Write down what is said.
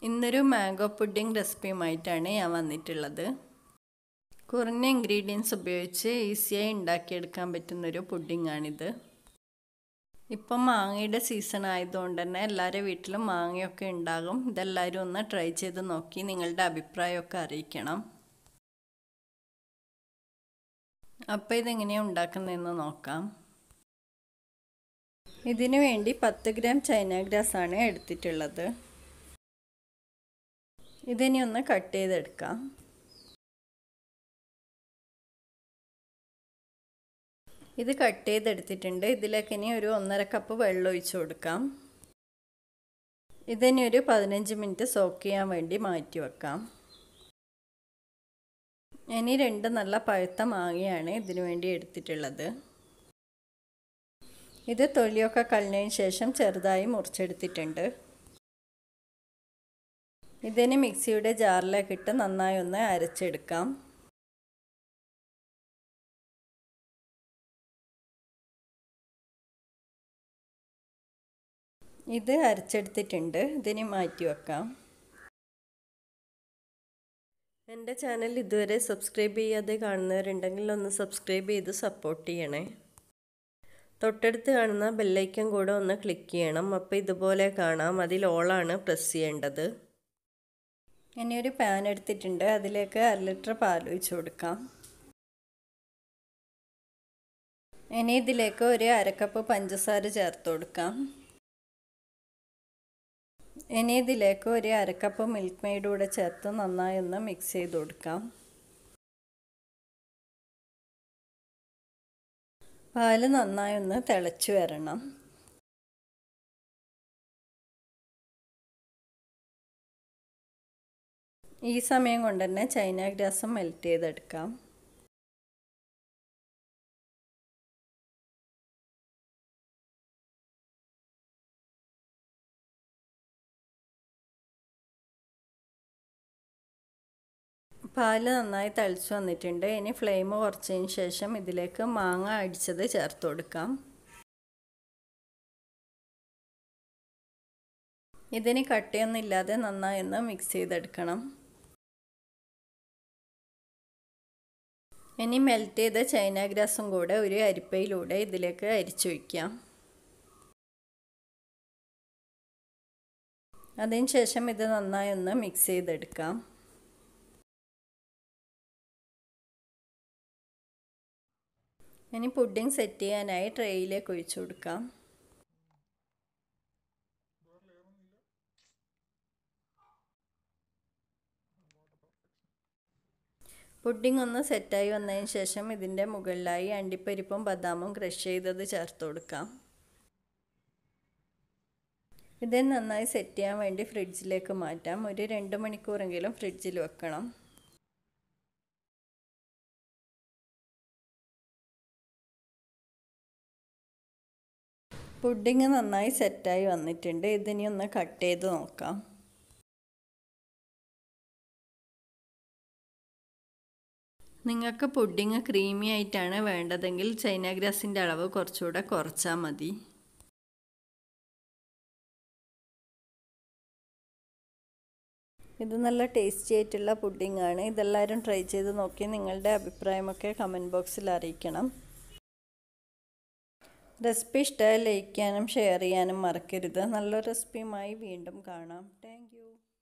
ഇന്നൊരു mango pudding റെസിപ്പിയുമായിട്ടാണ് ഞാൻ വന്നിട്ടുള്ളത് കുറഞ്ഞ ഇൻഗ്രീഡിയൻസ് ഉപയോഗിച്ച് ഈസിയായി ഉണ്ടാക്കിയെടുക്കാൻ പറ്റുന്നൊരു പുഡിംഗാണിത് ഇപ്പം മാങ്ങയുടെ സീസൺ ആയതുകൊണ്ട് തന്നെ എല്ലാവരുടെ വീട്ടിലും മാങ്ങയൊക്കെ ഉണ്ടാകും ഇതെല്ലാവരും ഒന്ന് ട്രൈ ചെയ്ത് നോക്കി നിങ്ങളുടെ അഭിപ്രായമൊക്കെ അറിയിക്കണം അപ്പോൾ ഇതെങ്ങനെയാണ് ഉണ്ടാക്കുന്നതെന്ന് നോക്കാം ഇതിനു വേണ്ടി പത്ത് ഗ്രാം ചൈന ഗ്രാസ് ആണ് എടുത്തിട്ടുള്ളത് ഇതിനി ഒന്ന് കട്ട് ചെയ്തെടുക്കാം ഇത് കട്ട് ചെയ്തെടുത്തിട്ടുണ്ട് ഇതിലേക്ക് ഇനി ഒരു ഒന്നര കപ്പ് വെള്ളം ഒഴിച്ചു കൊടുക്കാം ഇതിനി ഒരു പതിനഞ്ച് മിനിറ്റ് സോക്ക് ചെയ്യാൻ വേണ്ടി മാറ്റി വെക്കാം ഇനി രണ്ട് നല്ല പഴുത്ത മാങ്ങയാണ് ഇതിനു വേണ്ടി എടുത്തിട്ടുള്ളത് ഇത് തൊലിയൊക്കെ കളഞ്ഞതിന് ശേഷം ചെറുതായി മുറിച്ചെടുത്തിട്ടുണ്ട് ഇതിന് മിക്സിയുടെ ജാറിലേക്ക് ഇട്ട് നന്നായി ഒന്ന് അരച്ചെടുക്കാം ഇത് അരച്ചെടുത്തിട്ടുണ്ട് ഇതിന് മാറ്റി വെക്കാം എൻ്റെ ചാനൽ ഇതുവരെ സബ്സ്ക്രൈബ് ചെയ്യാതെ കാണുന്നവരുണ്ടെങ്കിൽ ഒന്ന് സബ്സ്ക്രൈബ് ചെയ്ത് സപ്പോർട്ട് ചെയ്യണേ തൊട്ടടുത്ത് കാണുന്ന ബെല്ലൈക്കൻ കൂടെ ഒന്ന് ക്ലിക്ക് ചെയ്യണം അപ്പോൾ ഇതുപോലെ കാണാം അതിൽ ഓളാണ് പ്രസ് ചെയ്യേണ്ടത് ഇനി ഒരു പാൻ എടുത്തിട്ടുണ്ട് അതിലേക്ക് അര ലിറ്റർ പാൽ ഒഴിച്ച് കൊടുക്കാം ഇനി ഇതിലേക്ക് ഒരു അരക്കപ്പ് പഞ്ചസാര ചേർത്ത് കൊടുക്കാം ഇനി ഇതിലേക്ക് ഒരു അരക്കപ്പ് മിൽക്ക് മെയ്ഡ് കൂടെ ചേർത്ത് നന്നായി ഒന്ന് മിക്സ് ചെയ്ത് കൊടുക്കാം പാല് നന്നായി ഒന്ന് തിളച്ച് വരണം ഈ സമയം കൊണ്ട് തന്നെ ചൈന ഗ്രാസും മെൽറ്റ് ചെയ്തെടുക്കാം പാല് നന്നായി തളിച്ച് വന്നിട്ടുണ്ട് ഇനി ഫ്ലെയിം കുറച്ചതിന് ശേഷം ഇതിലേക്ക് മാങ്ങ അടിച്ചത് ചേർത്ത് കൊടുക്കാം ഇതിന് കട്ടയൊന്നും ഇല്ലാതെ നന്നായി ഒന്ന് മിക്സ് ചെയ്തെടുക്കണം ഇനി മെൽറ്റ് ചെയ്ത ചൈന ഗ്രാസും കൂടെ ഒരു അരിപ്പയിലൂടെ ഇതിലേക്ക് അരിച്ചൊഴിക്കാം അതിന് ശേഷം ഇത് നന്നായി ഒന്ന് മിക്സ് ചെയ്തെടുക്കാം ഇനി പുഡിംഗ് സെറ്റ് ചെയ്യാനായി ട്രേയിലേക്ക് ഒഴിച്ചു കൊടുക്കാം പുഡിംഗ് ഒന്ന് സെറ്റായി വന്നതിന് ശേഷം ഇതിൻ്റെ മുകളിലായി അണ്ടിപ്പരിപ്പും ബദാമും ക്രഷ് ചെയ്തത് ചേർത്ത് കൊടുക്കാം ഇത് നന്നായി സെറ്റ് ചെയ്യാൻ വേണ്ടി ഫ്രിഡ്ജിലേക്ക് മാറ്റാം ഒരു രണ്ട് മണിക്കൂറെങ്കിലും ഫ്രിഡ്ജിൽ വെക്കണം പുഡിങ് നന്നായി സെറ്റായി വന്നിട്ടുണ്ട് ഇതിനി ഒന്ന് കട്ട് ചെയ്ത് നോക്കാം നിങ്ങൾക്ക് പുഡിങ് ക്രീമി ആയിട്ടാണ് വേണ്ടതെങ്കിൽ ചൈന ഗ്രാസിൻ്റെ അളവ് കുറച്ചുകൂടെ കുറച്ചാൽ മതി ഇത് നല്ല ടേസ്റ്റി ആയിട്ടുള്ള പുഡിംഗ് ആണ് ഇതെല്ലാവരും ട്രൈ ചെയ്ത് നോക്കി നിങ്ങളുടെ അഭിപ്രായമൊക്കെ കമൻറ്റ് ബോക്സിൽ അറിയിക്കണം റെസിപ്പി ഇഷ്ടമായി ലൈക്ക് ചെയ്യാനും ഷെയർ ചെയ്യാനും മറക്കരുത് നല്ല റെസിപ്പിയുമായി വീണ്ടും കാണാം താങ്ക്